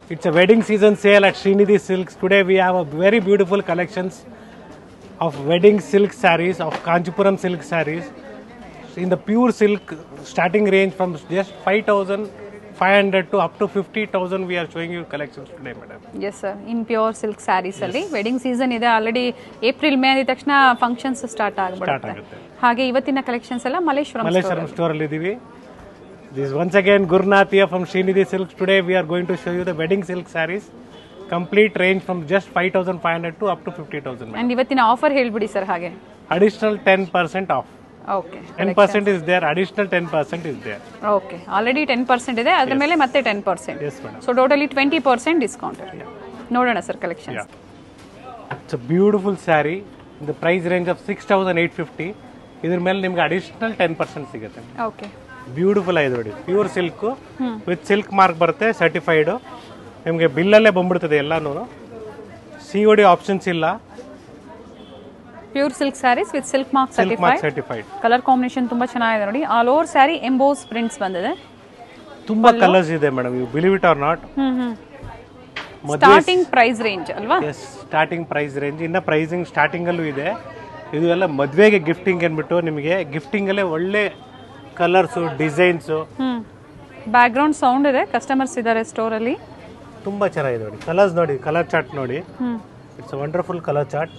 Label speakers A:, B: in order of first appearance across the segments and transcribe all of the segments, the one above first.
A: It's a wedding season sale at Srinidhi Silks. Today we have a very beautiful collections of wedding silk sarees, of Kanchipuram silk sarees. In the pure silk, starting range from just 5,500 to up to 50,000 we are showing you collections today, madam.
B: Yes sir in pure silk sarees ಅಲ್ಲಿ wedding season ಇದೆ already April May ಅಂದ ತಕ್ಷಣ functions start
A: Start
B: ಆಗ್ಬಿಡುತ್ತೆ
A: ಆಗುತ್ತೆ.
B: ಹಾಗೆ ಇವತ್ತಿನ collections ಎಲ್ಲ Malleshwaram
A: Malleshwaram store ಅಲ್ಲಿ ಇದೀವಿ. This is once again Gurnath here from Srinidhi Silks. Today we are going to show you the wedding silk sarees. Complete range from just 5,500 to up to 50,000. madam.
B: And ಇವತ್ತಿನ offer ಹೇಳ್ಬಿಡಿ sir ಹಾಗೆ
A: Additional 10% off.
B: Okay
A: 10% is there, additional 10% is there.
B: Okay already ten percent ಇದೆ ಅದ್ರ ಮೇಲೆ ಮತ್ತೆ ten percent
A: Yes, madam.
B: So totally twenty percent discount ನೋಡೋಣ sir collection
A: Yeah. It's a beautiful saree in the price range of 6,850. ಇದ್ರ ಮೇಲೆ ನಿಮ್ಗೆ additional ten percent ಸಿಗುತ್ತೆ
B: okay
A: beautiful ಆಗಿದೆ ನೋಡಿ pure silk with silk mark ಬರುತ್ತೆ certified ನಿಮಗೆ ಬಿಲ್ಲಲ್ಲೇ ಬಂದ್ಬಿಡ್ತದೆ ಎಲ್ಲಾನು ಸಿ ಒ ಡಿ ಆಪ್ಷನ್ಸ್ ಇಲ್ಲ
B: pure silk sarees with silk mark
A: silk mark
B: certified
A: certified
B: colour combination ತುಂಬಾ ಚೆನ್ನಾಗಿದೆ ನೋಡಿ all over saree emboss prints ಬಂದಿದೆ
A: ತುಂಬಾ ಕಲರ್ಸ್ ಇದೆ madam you believe it or not
B: hmm hmm
A: ಮದುವೆ
B: ಸ್ಟಾರ್ಟಿಂಗ್ ಪ್ರೈಸ್ ರೇಂಜ್ ಅಲ್ವಾ
A: yes starting price range ಇನ್ನ pricing starting ಅಲ್ಲೂ ಇದೆ ಇದು ಎಲ್ಲ ಮದುವೆಗೆ ಗಿಫ್ಟಿಂಗ್ ಅಂದ್ಬಿಟ್ಟು ನಿಮಗೆ ಗಿಫ್ಟಿಂಗ್ ಅಲ್ಲೇ ಒಳ್ಳೆ colours designs
B: hmm background sound ಇದೆ ಕಸ್ಟಮರ್ಸ್ ಇದ್ದಾರೆ ಸ್ಟೋರ್ ಅಲ್ಲಿ
A: ತುಂಬಾ ಚೆನ್ನಾಗಿದೆ ನೋಡಿ ಕಲರ್ಸ್ ನೋಡಿ ಕಲರ್ ಚಾರ್ಟ್ ನೋಡಿ
B: hmm
A: it's wonderful colour chart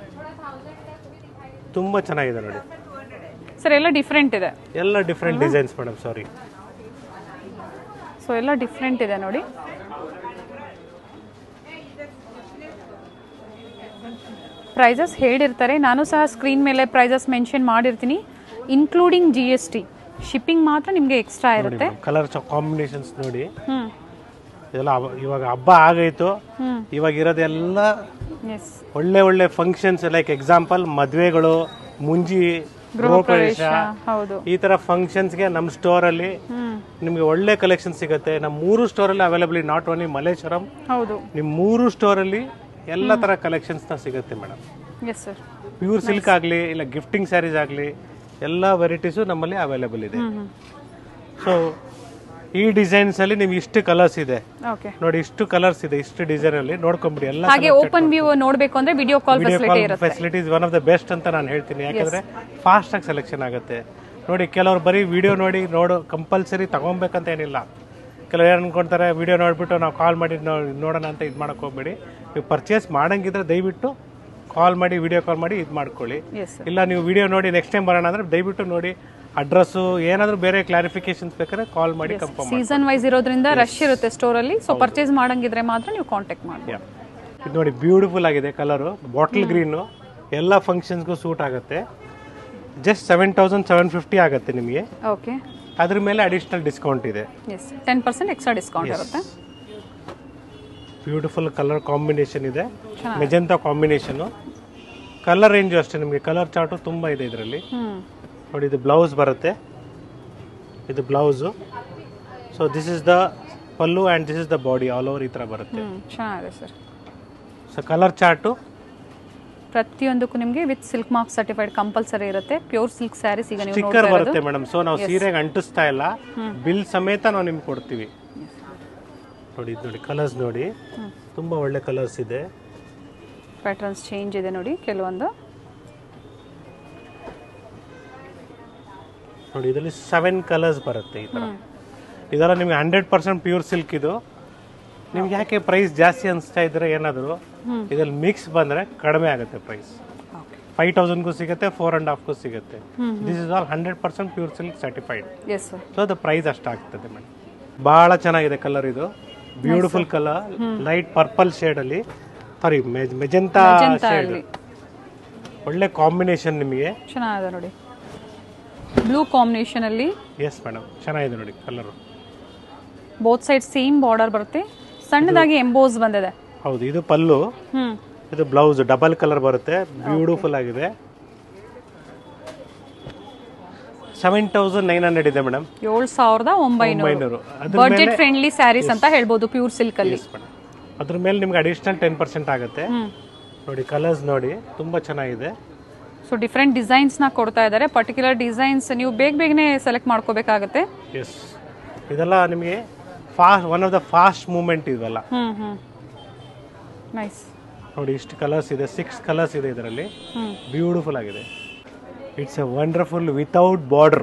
A: ತುಂಬಾ ಚೆನ್ನಾಗಿದೆ ನೋಡಿ
B: ಸರ್ ಎಲ್ಲ ಡಿಫ್ರೆಂಟ್ ಇದೆ
A: ಎಲ್ಲ different designs madam sorry
B: so ಎಲ್ಲ ಡಿಫ್ರೆಂಟ್ ಇದೆ ನೋಡಿ ಪ್ರೈಸಸ್ ಹೇಳಿರ್ತಾರೆ ನಾನು ಸಹ ಸ್ಕ್ರೀನ್ ಮೇಲೆ ಪ್ರೈಸಸ್ ಮೆನ್ಷನ್ ಮಾಡಿರ್ತೀನಿ including G S T shipping ಮಾತ್ರ ನಿಮಗೆ ಎಕ್ಸ್ಟ್ರಾ ಇರುತ್ತೆ
A: ಕಲರ್ ಕಾಂಬಿನೇಷನ್ಸ್ ನೋಡಿ
B: ಹ್ಮ್
A: ಇದೆಲ್ಲ ಅವ- ಇವಾಗ ಹಬ್ಬ ಆಗೈತು
B: ಹ್ಮ್
A: ಇವಾಗ ಇರೋದೆಲ್ಲ
B: ಎಸ್
A: ಒಳ್ಳೆ ಒಳ್ಳೆ ಫಂಕ್ಷನ್ಸ್ ಲೈಕ್ ಎಕ್ಸಾಂಪಲ್ ಮದುವೆಗಳು ಮುಂಜಿ
B: ಗೃಹ
A: ಗೃಹಪ್ರವೇಶ
B: ಪ್ರವೇಶ ಹೌದು
A: ಈ ತರ ಫಂಕ್ಷನ್ಸ್ಗೆ ನಮ್ಮ ಸ್ಟೋರಲ್ಲಿ
B: ಹ್ಮ್
A: ನಿಮಗೆ ಒಳ್ಳೆ ಕಲೆಕ್ಷನ್ ಸಿಗುತ್ತೆ ನಮ್ಮ ಮೂರು ಸ್ಟೋರಲ್ಲಿ ಅವೈಲಬಲ್ ನಾಟ್ ಓನ್ಲಿ ಮಲ್ಲೇಶ್ವರಂ
B: ಹೌದು
A: ನಿಮ್ಮ ಮೂರು ಸ್ಟೋರಲ್ಲಿ ಎಲ್ಲ ತರ ಕಲೆಕ್ಷನ್ಸ್ನ ಸಿಗುತ್ತೆ madam
B: yes sir
A: pure silk ಆಗಲಿ ಇಲ್ಲ ಗಿಫ್ಟಿಂಗ್ ಸ್ಯಾರೀಸ್ ಆಗಲಿ ಎಲ್ಲ ವೆರೈಟೀಸು ನಮ್ಮಲ್ಲಿ ಅವೈಲೇಬಲ್ ಇದೆ
B: ಹ್ಮ್ ಹ್ಮ್
A: ಸೊ ಈ ಡಿಸೈನ್ಸ್ ಅಲ್ಲಿ ನಿಮ್ಗೆ ಇಷ್ಟು ಕಲರ್ಸ್ ಇದೆ
B: ಓಕೆ
A: ನೋಡಿ ಇಷ್ಟು ಕಲರ್ಸ್ ಇದೆ ಇಷ್ಟು ಡಿಸೈನ್ ಅಲ್ಲಿ ನೋಡ್ಕೊಂಬಿಡಿ ಎಲ್ಲ
B: ಹಾಗೆ ಓಪನ್ ವ್ಯೂ ನೋಡಬೇಕು ಅಂದ್ರೆ video call
A: video
B: facility
A: call
B: ಇರುತ್ತೆ
A: facilities one of the best ಅಂತ ನಾನು ಹೇಳ್ತೀನಿ ಯಾಕಂದ್ರೆ ಫಾಸ್ಟ್ ಆಗಿ ಸೆಲೆಕ್ಷನ್ ಆಗುತ್ತೆ ನೋಡಿ ಕೆಲವರು ಬರೀ ವಿಡಿಯೋ ನೋಡಿ ನೋಡು ಕಂಪಲ್ಸರಿ ತಗೊಬೇಕಂತ ಏನಿಲ್ಲ ಕೆಲವರು ಏನು ಅನ್ಕೊಂತಾರೆ ವಿಡಿಯೋ ನೋಡ್ಬಿಟ್ಟು ನಾವು ಕಾಲ್ ಮಾಡಿ ನೋ- ನೋಡೋಣ ಅಂತ ಇದು ಮಾಡಕ್ ಹೋಗ್ಬೇಡಿ ನೀವು ಪರ್ಚೇಸ್ ಮಾಡಂಗಿದ್ರೆ ದಯವಿಟ್ಟು ಕಾಲ್ ಮಾಡಿ ವಿಡಿಯೋ ಕಾಲ್ ಮಾಡಿ ಇದು ಮಾಡ್ಕೊಳ್ಳಿ
B: ಎಸ್ ಸರ್
A: ಇಲ್ಲ ನೀವು ವಿಡಿಯೋ ನೋಡಿ ನೆಕ್ಸ್ಟ್ ಟೈಮ್ ಬರೋಣ ಅಂದ್ರೆ ದಯವಿಟ್ಟು ನೋಡಿ ಅಡ್ರೆಸ್ಸು ಏನಾದರೂ ಬೇರೆ ಕ್ಲಾರಿಫಿಕೇಶನ್ಸ್ ಬೇಕಾದ್ರೆ ಕಾಲ್ ಮಾಡಿ ಕನ್ಫರ್ಮ್ ಮಾಡಿ
B: ಸೀಸನ್ ವೈಸ್ ಇರೋದ್ರಿಂದ ರಶ್ ಇರುತ್ತೆ ಸ್ಟೋರ್ ಅಲ್ಲಿ ಸೊ ಪರ್ಚೇಸ್ ಮಾಡಂಗಿದ್ರೆ ಮಾತ್ರ ನೀವು ಕಾಂಟ್ಯಾಕ್ಟ್ ಮಾಡಿ
A: Yeah. ಇದು ನೋಡಿ ಬ್ಯೂಟಿಫುಲ್ ಆಗಿದೆ ಕಲರು ಬಾಟಲ್ ಗ್ರೀನು ಎಲ್ಲ ಫಂಕ್ಷನ್ಸ್ಗೂ ಸೂಟ್ ಆಗುತ್ತೆ just seven thousand seven fifty ಆಗುತ್ತೆ ನಿಮಗೆ
B: ಓಕೆ
A: ಅದ್ರ ಮೇಲೆ ಅಡಿಷನಲ್ ಡಿಸ್ಕೌಂಟ್ ಇದೆ
B: yes ten percent extra discount ಇರುತ್ತೆ
A: ಬ್ಯೂಟಿಫುಲ್ ಕಲರ್ ಕಾಂಬಿನೇಷನ್ ಇದೆ ಮೆಜೆಂತಾ ಕಾಂಬಿನೇಷನು ಕಲರ್ ರೇಂಜು ಅಷ್ಟೇ ನಿಮಗೆ ಕಲರ್ ಚಾರ್ಟು ತುಂಬ ಇದೆ ಇದರಲ್ಲಿ
B: ಹ್ಮ್
A: ನೋಡಿ ಇದು ಬ್ಲೌಸ್ ಬರುತ್ತೆ ಇದು blouse so this is the pallu and this is the body all over ಈ ಥರ ಬರುತ್ತೆ
B: ಹ್ಮ್ ಚೆನ್ನಾಗಿದೆ ಸರ್
A: ಸೊ ಕಲರ್ ಚಾರ್ಟು
B: ಪ್ರತಿಯೊಂದಕ್ಕೂ ನಿಮಗೆ with silk mark certified compulsory ಇರುತ್ತೆ ಪ್ಯೂರ್ ಸಿಲ್ಕ್ ಸ್ಯಾರೀಸ್ ಈಗ ನೀವು
A: ಸ್ಟಿಕ್ಕರ್
B: ನೋಡ್ತಾ
A: ಬರುತ್ತೆ
B: ಇರೋದು
A: ಮೇಡಮ್ ಸೊ ನಾವು ಸೀರೆಗೆ ಅಂಟಿಸ್ತಾ ಇಲ್ಲ ಬಿಲ್ ಸಮೇತ ನಾವು ನಿಮ್ಗೆ ಕೊಡ್ತೀವಿ ನೋಡಿ ಇದು ನೋಡಿ ಕಲರ್ಸ್ ನೋಡಿ ತುಂಬಾ ಒಳ್ಳೆ ಕಲರ್ಸ್ ಇದೆ
B: ಪ್ಯಾಟರ್ನ್ಸ್ ಚೇಂಜ್ ಇದೆ ನೋಡಿ ಕೆಲವೊಂದು
A: ನೋಡಿ ಇದರಲ್ಲಿ ಸೆವೆನ್ ಕಲರ್ಸ್ ಬರುತ್ತೆ ಈ ಥರ ಇದೆಲ್ಲ ನಿಮ್ಗೆ ಹಂಡ್ರೆಡ್ ಪರ್ಸೆಂಟ್ ಪ್ಯೂರ್ ಸಿಲ್ಕ್ ಇದು ನಿಮ್ಗೆ ಯಾಕೆ ಪ್ರೈಸ್ ಜಾಸ್ತಿ ಅನಿಸ್ತಾ ಇದ್ರೆ ಏನಾದರೂ ಇದ್ರಲ್ಲಿ ಮಿಕ್ಸ್ ಬಂದರೆ ಕಡಿಮೆ ಆಗುತ್ತೆ ಪ್ರೈಸ್
B: ಓಕೆ
A: ಫೈವ್ ತೌಸಂಡ್ಗೂ ಸಿಗುತ್ತೆ ಫೋರ್ ಆ್ಯಂಡ್ ಹಾಫ್ಗೂ ಸಿಗುತ್ತೆ this is all hundred percent pure silk certified
B: yes sir
A: so ಅದು ಪ್ರೈಸ್ ಅಷ್ಟಾಗ್ತದೆ ಮೇಡಮ್ ಭಾಳ ಚೆನ್ನಾಗಿದೆ ಕಲರ್ ಇದು ಬ್ಯೂಟಿಫುಲ್ ಕಲರ್ ಲೈಟ್ ಪರ್ಪಲ್ ಶೇಡಲ್ಲಿ ಸಾರಿ ಮೆಜೆಂತಾ
B: Magenta
A: ಶೇಡ್
B: ಅಲ್ಲಿ.
A: ಒಳ್ಳೆ ಕಾಂಬಿನೇಷನ್ ನಿಮಗೆ
B: ಚೆನ್ನಾಗಿದೆ ನೋಡಿ ಬ್ಲೂ ಕಾಂಬಿನೇಷನ್ ಅಲ್ಲಿ
A: ಎಸ್ ಮೇಡಮ್ ಚೆನ್ನಾಗಿದೆ ನೋಡಿ colour
B: both side same border ಬರುತ್ತೆ ಸಣ್ಣದಾಗಿ ಎಂಬೋಸ್ ಬಂದಿದೆ
A: ಹೌದು ಇದು ಪಲ್ಲು
B: ಹ್ಮ್
A: ಇದು ಬ್ಲೌಸ್ ಡಬಲ್ ಕಲರ್ ಬರುತ್ತೆ ಬ್ಯೂಟಿಫುಲ್ ಆಗಿದೆ ಸೆವೆನ್ ತೌಸಂಡ್ ನೈನ್ ಹಂಡ್ರೆಡ್ ಇದೆ ಮೇಡಮ್
B: ಏಳು ಸಾವಿರದ ಒಂಬೈನೂರು
A: ಒಂಬೈನೂರು ಅದ್ರ
B: ಬಡ್ಜೆಟ್ ಫ್ರೆಂಡ್ಲಿ ಸ್ಯಾರೀಸ್ ಅಂತ ಹೇಳ್ಬೋದು ಪ್ಯೂರ್ ಸಿಲ್ಕ್ ಅಲ್ಲಿ
A: ಎಸ್ ಮೇಡಮ್ ಅದ್ರ ಮೇಲೆ ನಿಮ್ಗೆ ಅಡಿಷನಲ್ ಟೆನ್ ಪರ್ಸೆಂಟ್ ಆಗುತ್ತೆ
B: ಹ್ಮ್
A: ನೋಡಿ ಕಲರ್ಸ್ ನೋಡಿ ತುಂಬ ಚೆನ್ನಾಗಿದೆ
B: ಸೊ ಡಿಫ್ರೆಂಟ್ ಡಿಸೈನ್ಸ್ನ ಕೊಡ್ತಾ ಇದ್ದಾರೆ ಪರ್ಟಿಕ್ಯುಲರ್ ಡಿಸೈನ್ಸ್ ನೀವು ಬೇಗ ಬೇಗನೆ ಸೆಲೆಕ್ಟ್ ಮಾಡ್ಕೋಬೇಕಾಗತ್ತೆ
A: ಎಸ್ ಇದೆಲ್ಲ ನಿಮಗೆ fast one of the fast moment ಇವೆಲ್ಲ
B: ಹ್ಮ್ ಹ್ಮ್ ನೈಸ್
A: ನೋಡಿ ಇಷ್ಟು ಕಲರ್ಸ್ ಇದೆ ಸಿಕ್ಸ್ ಕಲರ್ಸ್ ಇದೆ ಇದರಲ್ಲಿ
B: ಹ್ಮ್
A: ಬ್ಯೂಟಿಫುಲ್ ಆಗಿದೆ it's a wonderful without border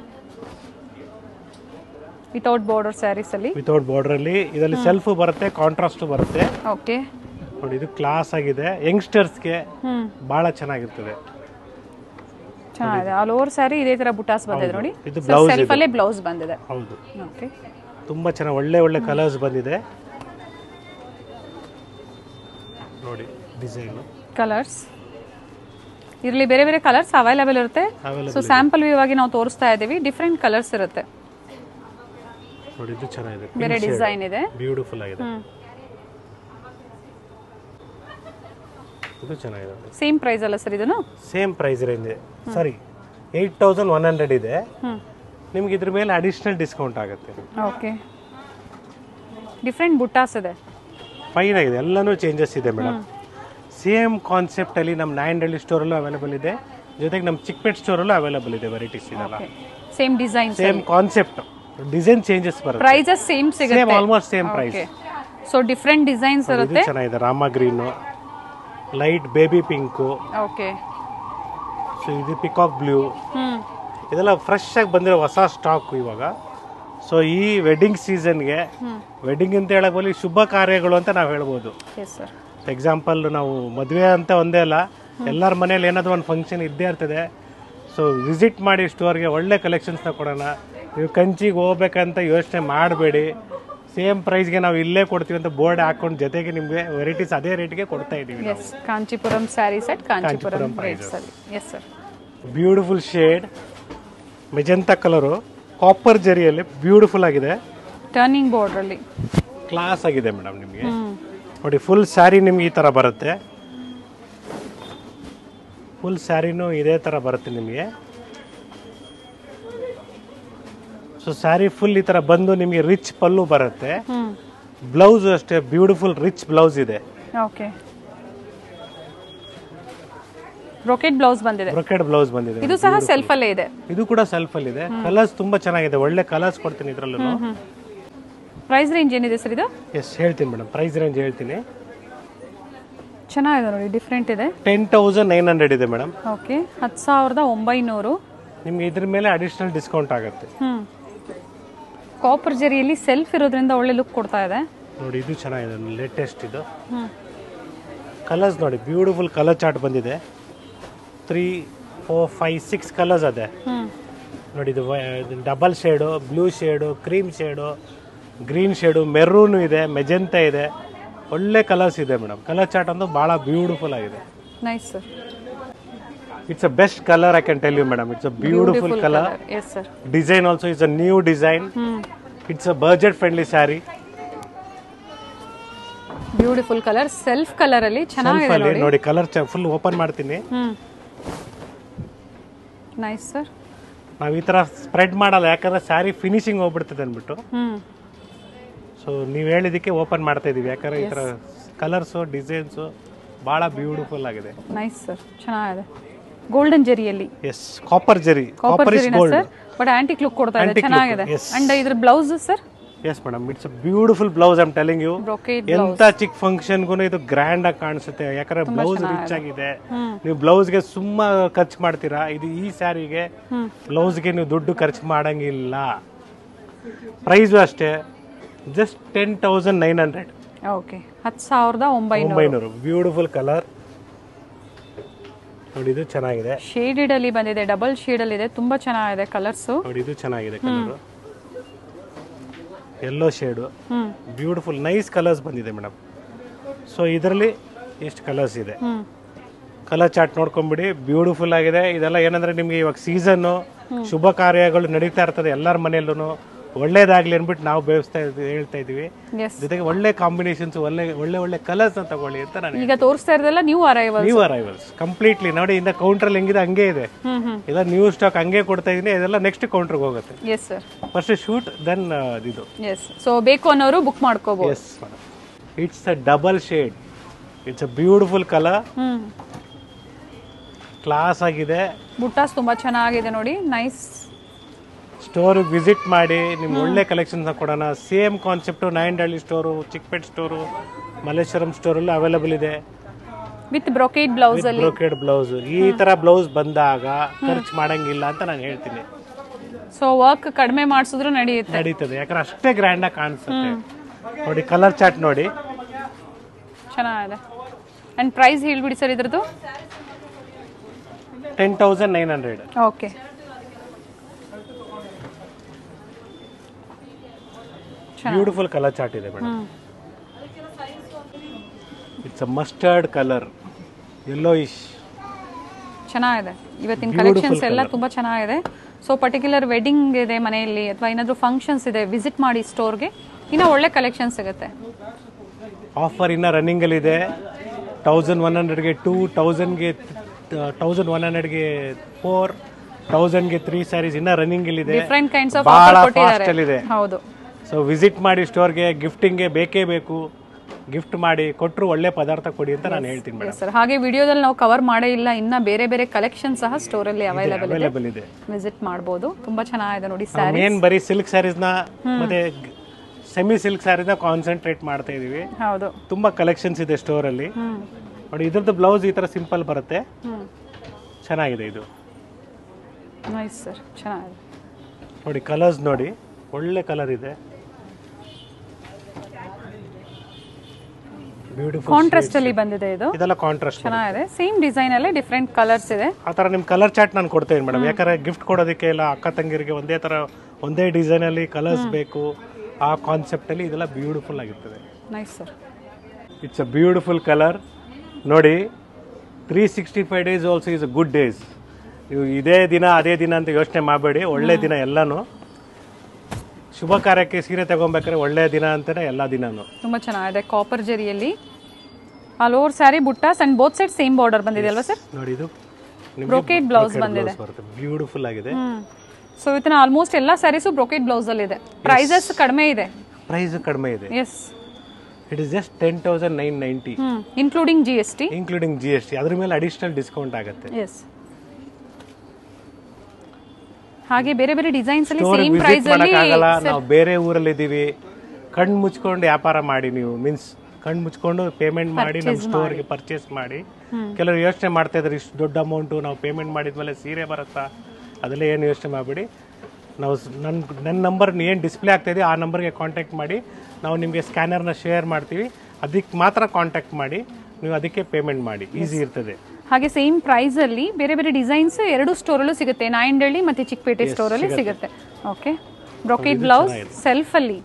B: without border sarees ಅಲ್ಲಿ
A: ವಿತೌಟ್ ಬಾರ್ಡ್ರಲ್ಲಿ ಇದರಲ್ಲಿ ಸೆಲ್ಫ್ ಬರುತ್ತೆ ಕಾಂಟ್ರಾಸ್ಟ್ ಬರುತ್ತೆ
B: ಓಕೆ
A: ನೋಡಿ ಇದು ಕ್ಲಾಸ್ ಆಗಿದೆ ಯಂಗ್ಸ್ಟರ್ಸ್ಗೆ
B: ಹ್ಮ್
A: ಭಾಳ ಚೆನ್ನಾಗಿರ್ತದೆ
B: ಚೆನ್ನಾಗಿದೆ ಆಲ್ ಓವರ್ ಸ್ಯಾರಿ ಇದೇ ತರ ಬುಟಾಸ್ ಬಂದಿದೆ ನೋಡಿ
A: ಇದು ಬ್ಲೌಸ್
B: ಸೆಲ್ಫ್ ಅಲ್ಲೇ ಬ್ಲೌಸ್ ಬಂದಿದೆ
A: ಹೌದು
B: ಓಕೆ
A: ತುಂಬ ಚೆನ್ನಾಗಿ ಒಳ್ಳೆ ಒಳ್ಳೆ ಕಲರ್ಸ್ ಬಂದಿದೆ ನೋಡಿ ಡಿಸೈನು
B: ಕಲರ್ಸ್ ಇರಲಿ ಬೇರೆ ಬೇರೆ ಕಲರ್ಸ್ ಅವೈಲೇಬಲ್ ಇರುತ್ತೆ
A: Available
B: ಸೊ ಸ್ಯಾಂಪಲ್ ವ್ಯೂ ಆಗಿ ನಾವು ತೋರಿಸ್ತಾ ಇದ್ದೀವಿ ಡಿಫ್ರೆಂಟ್ ಕಲರ್ಸ್ ಇರುತ್ತೆ
A: ನೋಡಿ ಇದು ಚೆನ್ನಾಗಿದೆ
B: ಬೇರೆ ಡಿಸೈನ್ ಇದೆ
A: ಬ್ಯೂಟಿಫುಲ್ ಆಗಿದೆ
B: ಹ್ಮ್
A: ಇದು ಚೆನ್ನಾಗಿದೆ
B: ಸೇಮ್ ಪ್ರೈಸ್ ಅಲ್ಲ ಸರ್ ಇದನ್ನು
A: same price range sorry eight thousand one hundred ಇದೆ
B: ಹ್ಮ್
A: ನಿಮ್ಗೆ ಇದ್ರ ಮೇಲೆ ಅಡಿಷ್ನಲ್ ಡಿಸ್ಕೌಂಟ್ ಆಗುತ್ತೆ
B: ಓಕೆ ಡಿಫ್ರೆಂಟ್ ಬುಟ್ಟಾಸ್ ಇದೆ
A: ಫೈನ್ ಆಗಿದೆ ಎಲ್ಲನೂ ಚೇಂಜಸ್ ಇದೆ ಮೇಡಮ್ ಸೇಮ್ ಕಾನ್ಸೆಪ್ಟಲ್ಲಿ ನಮ್ಮ ನಾಯಂಡಳ್ಳಿ ಸ್ಟೋರಲ್ಲೂ ಅವೈಲೇಬಲ್ ಇದೆ ಜೊತೆಗೆ ನಮ್ಮ ಚಿಕ್ಕಪೇಟ್ ಸ್ಟೋರಲ್ಲೂ ಅವೈಲೇಬಲ್ ಇದೆ ವೆರೈಟೀಸ್ ಇದೆಲ್ಲ
B: same design
A: same concept design changes ಬರುತ್ತೆ
B: ಪ್ರೈಸಸ್ ಸೇಮ್
A: ಸೇಮ್
B: ಸಿಗುತ್ತೆ
A: almost same price
B: okay so different designs
A: ಇದು
B: ಇರುತ್ತೆ
A: ಚೆನ್ನಾಗಿದೆ Rama green light baby pink
B: okay
A: so ಇದು ಪಿಕಾಕ್ ಬ್ಲೂ
B: ಹ್ಮ್
A: ಇದೆಲ್ಲ ಫ್ರೆಶ್ ಆಗಿ ಬಂದಿರೋ ಹೊಸ ಸ್ಟಾಕ್ ಇವಾಗ ಸೊ ಈ ವೆಡ್ಡಿಂಗ್ ಸೀಸನ್ಗೆ ವೆಡ್ಡಿಂಗ್ ಅಂತ ಹೇಳಕ್ ಬಲ್ಲಿ ಶುಭ ಕಾರ್ಯಗಳು ಅಂತ ನಾವು ಹೇಳ್ಬೋದು
B: ಎಸ್ ಸರ್
A: ಎಕ್ಸಾಂಪಲ್ ನಾವು ಮದುವೆ ಅಂತ ಒಂದೇ ಅಲ್ಲ ಎಲ್ಲರ ಮನೇಲಿ ಏನಾದರೂ ಒಂದು ಫಂಕ್ಷನ್ ಇದ್ದೇ ಇರ್ತದೆ ಸೊ ವಿಸಿಟ್ ಮಾಡಿ ಸ್ಟೋರ್ಗೆ ಒಳ್ಳೆ ಕಲೆಕ್ಷನ್ಸ್ನ ಕೊಡೋಣ ನೀವು ಕಂಚಿಗೆ ಹೋಗ್ಬೇಕಂತ ಯೋಚನೆ ಮಾಡಬೇಡಿ ಸೇಮ್ ಪ್ರೈಸ್ಗೆ ನಾವು ಇಲ್ಲೇ ಕೊಡ್ತೀವಿ ಅಂತ ಬೋರ್ಡ್ ಹಾಕೊಂಡು ಜೊತೆಗೆ ನಿಮಗೆ ವೆರೈಟೀಸ್ ಅದೇ ರೇಟ್ಗೆ ಕೊಡ್ತಾ ಇದ್ದೀವಿ ನಾವು
B: yes Kanchipuram saree set Kanchipuram
A: Kanchipuram
B: rates ಅಲ್ಲಿ yes sir
A: beautiful shade magenta colour copper ಜರಿಯಲ್ಲಿ ಬ್ಯೂಟಿಫುಲ್ ಆಗಿದೆ
B: ಟರ್ನಿಂಗ್ ಬಾರ್ಡರ್ ಅಲ್ಲಿ
A: ಕ್ಲಾಸ್ ಆಗಿದೆ ಮೇಡಮ್ ನಿಮಗೆ
B: ಹ್ಮ್
A: ನೋಡಿ ಫುಲ್ ಸ್ಯಾರಿ ನಿಮ್ಗೆ ಈ ಥರ ಬರುತ್ತೆ ಫುಲ್ ಸ್ಯಾರಿನೂ ಇದೇ ಥರ ಬರುತ್ತೆ ನಿಮಗೆ ಸೊ ಸ್ಯಾರಿ ಫುಲ್ ಈ ಥರ ಬಂದು ನಿಮಗೆ ರಿಚ್ ಪಲ್ಲು ಬರುತ್ತೆ
B: ಹ್ಮ್
A: ಬ್ಲೌಸ್ ಅಷ್ಟೇ ಬ್ಯೂಟಿಫುಲ್ ರಿಚ್ ಬ್ಲೌಸ್ ಇದೆ
B: ಓಕೆ ಬ್ರೊಕೆಟ್ ಬ್ಲೌಸ್ ಬಂದಿದೆ
A: ಬ್ರೊಕೆಡ್ ಬ್ಲೌಸ್ ಬಂದಿದೆ
B: ಇದು ಸಹ ಸೆಲ್ಫ್ ಅಲ್ಲೇ ಇದೆ
A: ಇದು ಕೂಡ ಸೆಲ್ಫ್ ಅಲ್ಲಿ ಇದೆ ಕಲರ್ಸ್ ತುಂಬಾ ಚೆನ್ನಾಗಿದೆ ಒಳ್ಳೆ ಕಲರ್ಸ್ ಕೊಡ್ತೀನಿ ಇದ್ರಲ್ಲೂ
B: ಪ್ರೈಸ್ ರೇಂಜ್ ಏನಿದೆ ಸರ್ ಇದು
A: ಎಸ್ ಹೇಳ್ತೀನಿ ಮೇಡಮ್ ಪ್ರೈಸ್ ರೇಂಜ್ ಹೇಳ್ತೀನಿ
B: ಚೆನ್ನಾಗಿದೆ ನೋಡಿ ಡಿಫ್ರೆಂಟ್ ಇದೆ
A: ಟೆನ್ ತೌಸಂಡ್ ನೈನ್ ಹಂಡ್ರೆಡ್ ಇದೆ ಮೇಡಮ್
B: ಓಕೆ ಹತ್ತು ಸಾವಿರದ ಒಂಬೈನೂರು
A: ನಿಮ್ಗೆ ಇದ್ರ ಮೇಲೆ ಅಡಿಷನಲ್ ಡಿಸ್ಕೌಂಟ್ ಆಗುತ್ತೆ
B: ಹ್ಮ್ ಕಾಪರ್ ಜರಿಯಲ್ಲಿ ಸೆಲ್ಫ್ ಇರೋದ್ರಿಂದ ಒಳ್ಳೆ ಲುಕ್ ಕೊಡ್ತಾ ಇದೆ
A: ನೋಡಿ ಇದು ಚೆನ್ನಾಗಿದೆ ಲೇಟೆಸ್ಟ್ ಇದು
B: ಹ್ಮ್
A: ಕಲರ್ಸ್ ನೋಡಿ ಬ್ಯೂಟಿಫುಲ್ ಕಲರ್ ಚಾರ್ಟ್ ಬಂದಿದೆ three four five six colours ಅದೇ
B: ಹ್ಮ್
A: ನೋಡಿ ಇದು double shade blue shade cream shade green shade maroon ಇದೆ ಮೆಜೆಂತಾ ಇದೆ ಒಳ್ಳೆ ಕಲರ್ಸ್ ಇದೆ ಮೇಡಮ್ ಕಲರ್ ಚಾರ್ಟ್ ಅಂತೂ ಭಾಳ ಬ್ಯೂಟಿಫುಲ್ ಆಗಿದೆ
B: nice sir
A: it's a best colour I can tell you madam it's a beautiful colour
B: yes sir
A: design also it's a new design
B: hmm
A: it's a budget friendly saree
B: beautiful colour self colour ಅಲ್ಲಿ ಚೆನ್ನಾಗಿದೆ
A: ಅಲ್ಲಿ
B: ನೋಡಿ
A: ನೋಡಿ colour full open ಮಾಡ್ತೀನಿ
B: ಹ್ಮ್ nice sir
A: ನಾವು ಈ ಥರ spread ಮಾಡಲ್ಲ ಯಾಕಂದ್ರೆ ಸ್ಯಾರಿ ಫಿನಿಶಿಂಗ್ ಹೋಗ್ಬಿಡ್ತದೆ ಅಂದ್ಬಿಟ್ಟು
B: ಹ್ಮ್
A: ಸೊ ನೀವು ಹೇಳಿದ್ದಕ್ಕೆ ಓಪನ್ ಮಾಡ್ತಾ ಇದೀವಿ ಯಾಕಂದ್ರೆ ಈ ಥರ ಕಲರ್ಸು ಡಿಸೈನ್ಸು ಭಾಳ ಬ್ಯೂಟಿಫುಲ್ ಆಗಿದೆ
B: ನೈಸ್ ಸರ್ ಚೆನ್ನಾಗಿದೆ ಗೋಲ್ಡನ್ ಜರಿಯಲ್ಲಿ
A: yes copper zari
B: copper
A: copper is
B: ಜರಿನ
A: gold
B: sir but antique look ಕೊಡ್ತಾ ಇದೆ
A: Antique look,
B: ಚೆನ್ನಾಗಿದೆ
A: yes.
B: ಅಂಡ್ ಇದ್ರ blouse sir
A: yes madam it's a beautiful blouse I'm telling you
B: brocade
A: ಎಂತ ಚಿಕ್ಕ ಫಂಕ್ಷನ್ಗೂ ಇದು ಗ್ರ್ಯಾಂಡ್ ಆಗಿ ಕಾಣಿಸುತ್ತೆ ಯಾಕಂದ್ರೆ ಬ್ಲೌಸ್ ರಿಚ್ ಆಗಿದೆ
B: ಹ್ಮ್.
A: ನೀವು ಬ್ಲೌಸ್ಗೆ ಸುಮ್ಮ ಖರ್ಚು ಮಾಡ್ತೀರಾ ಇದು ಈ ಸ್ಯಾರಿಗೆ
B: ಹ್ಮ್
A: ಬ್ಲೌಸ್ಗೆ ನೀವು ದುಡ್ಡು ಖರ್ಚು ಮಾಡಂಗಿಲ್ಲ ಪ್ರೈಸು ಅಷ್ಟೇ just ten thousand nine hundred
B: okay ಹತ್ತು ಸಾವಿರದ ಒಂಬೈನೂರು
A: ಒಂಬೈನೂರು ಬ್ಯೂಟಿಫುಲ್ ಕಲರ್ ನೋಡಿ ಇದು ಚೆನ್ನಾಗಿದೆ
B: ಶೇಡೆಡ್ ಅಲ್ಲಿ ಬಂದಿದೆ ಡಬಲ್ ಶೇಡ್ ಅಲ್ಲಿ ಇದೆ ತುಂಬಾ ಚೆನ್ನಾಗಿದೆ ಕಲರ್ಸ್
A: ನೋಡಿ ಇದು ಚೆನ್ನಾಗಿದೆ colour yellow shade
B: hmm
A: beautiful nice colours ಬಂದಿದೆ ಮೇಡಮ್ ಸೊ ಇದರಲ್ಲಿ ಎಷ್ಟು ಕಲರ್ಸ್ ಇದೆ
B: ಹ್ಮ್
A: ಕಲರ್ ಚಾರ್ಟ್ ನೋಡ್ಕೊಂಬಿಡಿ ಬ್ಯೂಟಿಫುಲ್ ಆಗಿದೆ ಇದೆಲ್ಲ ಏನಂದ್ರೆ ನಿಮಗೆ ಇವಾಗ ಸೀಸನ್ನು ಶುಭ ಕಾರ್ಯಗಳು ನಡೀತಾ ಇರ್ತದೆ ಎಲ್ಲರ ಮನೆಯಲ್ಲೂ ಒಳ್ಳೇದಾಗ್ಲಿ ಅಂದ್ಬಿಟ್ಟು ನಾವು ಬೇಯಿಸ್ತಾ ಇದ್ವಿ ಹೇಳ್ತಾ ಇದೀವಿ
B: ಎಸ್
A: ಜೊತೆಗೆ ಒಳ್ಳೆ ಕಾಂಬಿನೇಷನ್ಸ್ ಒಳ್ಳೆ ಒಳ್ಳೆ ಒಳ್ಳೆ ಕಲರ್ಸ್ ಅಂತ ತಗೊಳ್ಳಿ ಅಂತ ನಾನು
B: ಈಗ ತೋರಿಸ್ತಾ ಇರೋದೆಲ್ಲ new arrival
A: new arrivals completely ನೋಡಿ ಇಂದ ಕೌಂಟ್ರಲ್ಲಿ ಹೆಂಗಿದೆ ಹಂಗೆ ಇದೆ
B: ಹ್ಮ್ ಹ್ಮ್
A: ಇಲ್ಲ ನ್ಯೂ ಸ್ಟಾಕ್ ಹಂಗೆ ಕೊಡ್ತಾ ಇದೀನಿ ಇದೆಲ್ಲ ನೆಕ್ಸ್ಟ್ ಕೌಂಟ್ರಿಗೆ ಹೋಗುತ್ತೆ
B: yes sir
A: first shoot then ಇದು
B: ಎಸ್ ಸೊ ಬೇಕು ಅನ್ನೋರು ಬುಕ್ ಮಾಡ್ಕೋಬಹುದು
A: yes it's a double shade it's a beautiful colour
B: hmm
A: class ಆಗಿದೆ
B: ಬುಟ್ಟಾಸ್ ತುಂಬಾ ಚೆನ್ನಾಗಿದೆ ನೋಡಿ ನೈಸ್
A: ಸ್ಟೋರಿಗೆ ವಿಸಿಟ್ ಮಾಡಿ ನಿಮ್ಗೆ ಒಳ್ಳೆ ಕಲೆಕ್ಷನ್ಸ್ ಕೊಡೋಣ same concept Nayandahalli store Chickpete store Malleshwaram ಸ್ಟೋರಲ್ಲೂ ಅವೈಲೇಬಲ್ ಇದೆ
B: ವಿತ್ ಬ್ರೊಕೇಡ್ ಬ್ಲೌಸ್ ಅಲ್ಲಿ
A: ಬ್ರೋಕೆಡ್ ಬ್ಲೌಸ್ ಈ ತರ ಬ್ಲೌಸ್ ಬಂದಾಗ ಖರ್ಚು ಮಾಡಂಗಿಲ್ಲ ಅಂತ ನಾನು ಹೇಳ್ತೀನಿ
B: ಸೊ ವರ್ಕ್ ಕಡಿಮೆ ಮಾಡಿಸಿದ್ರು ನಡೆಯುತ್ತೆ
A: ನಡೀತದೆ ಯಾಕಂದ್ರೆ ಅಷ್ಟೇ ಗ್ರ್ಯಾಂಡ್ ಆಗಿ ಕಾಣಿಸುತ್ತೆ ನೋಡಿ ಕಲರ್ ಚಾರ್ಟ್ ನೋಡಿ
B: ಚೆನ್ನಾಗಿದೆ ಅಂಡ್ ಪ್ರೈಸ್ ಹೇಳ್ಬಿಡಿ ಸರ್ ಇದ್ರದ್ದು
A: ten thousand nine hundred
B: okay
A: beautiful colour chart ಇದೆ madam it's a mustard colour yellowish
B: ಚೆನ್ನಾಗಿದೆ ಇವತ್ತಿನ ಕಲೆಕ್ಷನ್ಸ್ ಎಲ್ಲ ತುಂಬಾ ಚೆನ್ನಾಗಿದೆ ಸೊ ಪರ್ಟಿಕ್ಯುಲರ್ ವೆಡ್ಡಿಂಗ್ ಇದೆ ಮನೆಯಲ್ಲಿ ಅಥವಾ ಏನಾದರೂ ಫಂಕ್ಷನ್ಸ್ ಇದೆ ವಿಸಿಟ್ ಮಾಡಿ ಸ್ಟೋರ್ಗೆ ಇನ್ನೂ ಒಳ್ಳೆ ಕಲೆಕ್ಷನ್ ಸಿಗುತ್ತೆ
A: ಆಫರ್ ಇನ್ನ ರನ್ನಿಂಗ್ ಅಲ್ಲಿ ಇದೆ ತೌಸಂಡ್ ಒನ್ ಹಂಡ್ರೆಡ್ಗೆ ಟೂ ತೌಸಂಡ್ಗೆ ತೌಸಂಡ್ ಒನ್ ಹಂಡ್ರೆಡ್ಗೆ ಫೋರ್ ತೌಸಂಡ್ಗೆ ತ್ರೀ ಸ್ಯಾರೀಸ್ ಇನ್ನ ರನ್ನಿಂಗ್ ಅಲ್ಲಿ ಇದೆ
B: ಡಿಫ್ರೆಂಟ್ ಕೈಂಡ್ಸ್ ಆಫ್
A: ಬಹಳ
B: ಆಫರ್
A: ಫಾಸ್ಟ್ ಅಲ್ಲಿ ಇದೆ
B: ಕೊಟ್ಟಿದ್ದಾರೆ ಹೌದು
A: ಸೊ ವಿಸಿಟ್ ಮಾಡಿ ಸ್ಟೋರ್ಗೆ ಗಿಫ್ಟಿಂಗ್ಗೆ ಬೇಕೇ ಬೇಕು ಗಿಫ್ಟ್ ಮಾಡಿ ಕೊಟ್ಟರು ಒಳ್ಳೆ ಪದಾರ್ಥ ಕೊಡಿ ಅಂತ ನಾನು ಹೇಳ್ತೀನಿ ಮೇಡಮ್
B: ಸರ್ ಹಾಗೆ ವಿಡಿಯೋದಲ್ಲಿ ನಾವು ಕವರ್ ಮಾಡೇ ಇಲ್ಲ ಇನ್ನ ಬೇರೆ ಬೇರೆ ಕಲೆಕ್ಷನ್ ಸಹ ಸ್ಟೋರಲ್ಲಿ ಅವೈಲೇಬಲ್ ಇದೆ
A: ಅವೈಲೇಬಲ್ ಇದೆ
B: ವಿಸಿಟ್ ಮಾಡ್ಬೋದು ತುಂಬಾ ಚೆನ್ನಾಗಿದೆ ನೋಡಿ ಸ್ಯಾರಿ
A: ಮೇನ್ ಬರೀ ಸಿಲ್ಕ್ ಸ್ಯಾರೀಸ್ನ ಮತ್ತೆ ಸೆಮಿ ಸಿಲ್ಕ್ ಸ್ಯಾರೀಸ್ನ ಕಾನ್ಸಂಟ್ರೇಟ್ ಮಾಡ್ತಾ ಇದೀವಿ
B: ಹೌದು
A: ತುಂಬಾ ಕಲೆಕ್ಷನ್ಸ್ ಇದೆ ಸ್ಟೋರಲ್ಲಿ
B: ಹ್ಮ್
A: ನೋಡಿ ಇದ್ರದ್ದು ಬ್ಲೌಸ್ ಈ ತರ ಸಿಂಪಲ್ ಬರುತ್ತೆ
B: ಹ್ಮ್
A: ಚೆನ್ನಾಗಿದೆ ಇದು
B: ನೈಸ್ ಸರ್ ಚೆನ್ನಾಗಿದೆ
A: ನೋಡಿ ಕಲರ್ಸ್ ನೋಡಿ ಒಳ್ಳೆ ಕಲರ್ ಇದೆ ಬ್ಯೂಟಿಫುಲ್
B: ಕಾಂಟ್ರಾಸ್ಟ್ ಅಲ್ಲಿ ಬಂದಿದೆ ಇದು
A: ಇದೆಲ್ಲ ಕಾಂಟ್ರಾಸ್ಟ್
B: ಚೆನ್ನಾಗಿದೆ ಸೇಮ್ ಡಿಸೈನ್ ಅಲ್ಲೇ ಡಿಫ್ರೆಂಟ್ ಕಲರ್ಸ್ ಇದೆ
A: ಆ ಥರ ನಿಮ್ಮ ಕಲರ್ ಚಾರ್ಟ್ ನಾನು ಕೊಡ್ತೇನೆ ಮೇಡಮ್ ಯಾಕಂದ್ರೆ ಗಿಫ್ಟ್ ಕೊಡೋದಕ್ಕೆ ಇಲ್ಲ ಅಕ್ಕ ತಂಗಿರಿಗೆ ಒಂದೇ ಥರ ಒಂದೇ ಡಿಸೈನಲ್ಲಿ ಕಲರ್ಸ್ ಬೇಕು ಆ ಕಾನ್ಸೆಪ್ಟಲ್ಲಿ ಇದೆಲ್ಲ ಬ್ಯೂಟಿಫುಲ್ ಆಗಿರ್ತದೆ
B: nice sir
A: it's a beautiful colour ನೋಡಿ three sixty five days also is a good days ನೀವು ಇದೇ ದಿನ ಅದೇ ದಿನ ಅಂತ ಯೋಚನೆ ಮಾಡಬೇಡಿ ಒಳ್ಳೆ ದಿನ ಎಲ್ಲನೂ ಶುಭ ಕಾರ್ಯಕ್ಕೆ ಸೀರೆ ತಗೊಬೇಕಾದ್ರೆ ಒಳ್ಳೆ ದಿನ ಅಂತಾನೆ ಎಲ್ಲ ದಿನನೂ
B: ತುಂಬಾ ಚೆನ್ನಾಗಿದೆ ಕಾಪರ್ ಜರಿಯಲ್ಲಿ all over saree buttas and both side same border ಬಂದಿದೆ ಅಲ್ವಾ ಸರ್
A: ನೋಡಿ ಇದು
B: ಬ್ರೊಕೇಡ್ ಬ್ಲೌಸ್ ಬಂದಿದೆ
A: ಬರುತ್ತೆ ಬ್ಯೂಟಿಫುಲ್ ಆಗಿದೆ
B: ಹ್ಮ್ ಸೊ ಇವತ್ತಿನ ಆಲ್ಮೋಸ್ಟ್ ಎಲ್ಲ ಸ್ಯಾರೀಸು ಬ್ರೊಕೇಡ್ ಬ್ಲೌಸ್ ಅಲ್ಲಿ ಇದೆ ಪ್ರೈಸಸ್ ಕಡಿಮೆ ಇದೆ
A: ಪ್ರೈಸ್ ಕಡಿಮೆ ಇದೆ
B: yes
A: it is just ten thousand nine ninety
B: hmm including G S T
A: including G S T ಅದ್ರ ಮೇಲೆ ಅಡಿಷನಲ್ ಡಿಸ್ಕೌಂಟ್ ಆಗುತ್ತೆ
B: ಎಸ್ ಹಾಗೆ ಬೇರೆ ಬೇರೆ ಡಿಸೈನ್ಸ್ ಅಲ್ಲಿ
A: ಸ್ಟೋರ್
B: ಸೇಮ್
A: ವಿಸಿಟ್
B: ಪ್ರೈಸ್ ಅಲ್ಲಿ
A: ಮಾಡೋಕ್ಕಾಗಲ್ಲ ನಾವು ಬೇರೆ ಊರಲ್ಲಿ ಇದ್ದೀವಿ ಕಣ್ಣು ಮುಚ್ಕೊಂಡು ವ್ಯಾಪಾರ ಮಾಡಿ ನೀವು ಮೀನ್ಸ್ ಕಣ್ಣು ಮುಚ್ಕೊಂಡು ಪೇಮೆಂಟ್ ಮಾಡಿ ನಮ್ಮ ಸ್ಟೋರ್ಗೆ ಪರ್ಚೇಸ್ ಮಾಡಿ ಕೆಲವರು ಯೋಚನೆ ಮಾಡ್ತಾ ಇದ್ದಾರೆ ಇಷ್ಟು ದೊಡ್ಡ ಅಮೌಂಟು ನಾವು ಪೇಮೆಂಟ್ ಮಾಡಿದ್ಮೇಲೆ ಸೀರೆ ಬರುತ್ತಾ ಅದೆಲ್ಲ ಏನು ಯೋಚನೆ ಮಾಡಬೇಡಿ ನಾವು ನನ್ನ ನನ್ನ ನಂಬರ್ ಏನು ಡಿಸ್ಪ್ಲೇ ಆಗ್ತಾ ಇದೆ ಆ ನಂಬರ್ಗೆ ಕಾಂಟ್ಯಾಕ್ಟ್ ಮಾಡಿ ನಾವು ನಿಮಗೆ ಸ್ಕ್ಯಾನರ್ನ ಶೇರ್ ಮಾಡ್ತೀವಿ ಅದಕ್ಕೆ ಮಾತ್ರ ಕಾಂಟ್ಯಾಕ್ಟ್ ಮಾಡಿ ನೀವು ಅದಕ್ಕೆ ಪೇಮೆಂಟ್ ಮಾಡಿ ಈಸಿ ಇರ್ತದೆ
B: ಹಾಗೆ ಸೇಮ್ ಪ್ರೈಸ್ ಅಲ್ಲಿ ಬೇರೆ ಬೇರೆ ಡಿಸೈನ್ಸ್ ಎರಡು ಸ್ಟೋರ್ ಅಲ್ಲೂ ಸಿಗುತ್ತೆ ನಾಯಂಡಹಳ್ಳಿ ಮತ್ತೆ ಚಿಕ್ಕಪೇಟೆ ಸ್ಟೋರ್ ಅಲ್ಲಿ ಸಿಗುತ್ತೆ ಓಕೆ ಬ್ರೊಕೇಟ್ ಬ್ಲೌಸ್ ಸೆಲ್ಫ್ ಅಲ್ಲಿ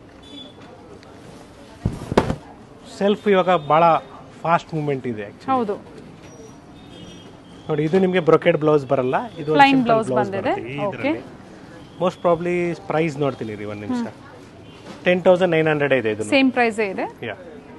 A: ಸೆಲ್ಫ್ ಇವಾಗ ಭಾಳ ಫಾಸ್ಟ್ ಮೂಮೆಂಟ್ ಇದೆ actually.
B: ಹೌದು
A: ನೋಡಿ ಇದು ನಿಮಗೆ ಬ್ರೊಕೆಡ್ ಬ್ಲೌಸ್ ಬರಲ್ಲ ಇದು
B: Plain blouse ಬಂದಿದೆ.
A: ಇದರಲ್ಲಿ ಮೋಸ್ಟ್ ಪ್ರಾಬ್ಲಿ ಪ್ರೈಸ್ ನೋಡ್ತೀನಿ ರೀ ಒಂದು ನಿಮಿಷ ಟೆನ್ ತೌಸಂಡ್ ನೈನ್ ಹಂಡ್ರೆಡ್ ಇದೆ ಇದು
B: ಸೇಮ್ ಪ್ರೈಸ್ ಇದೆ
A: ಯಾ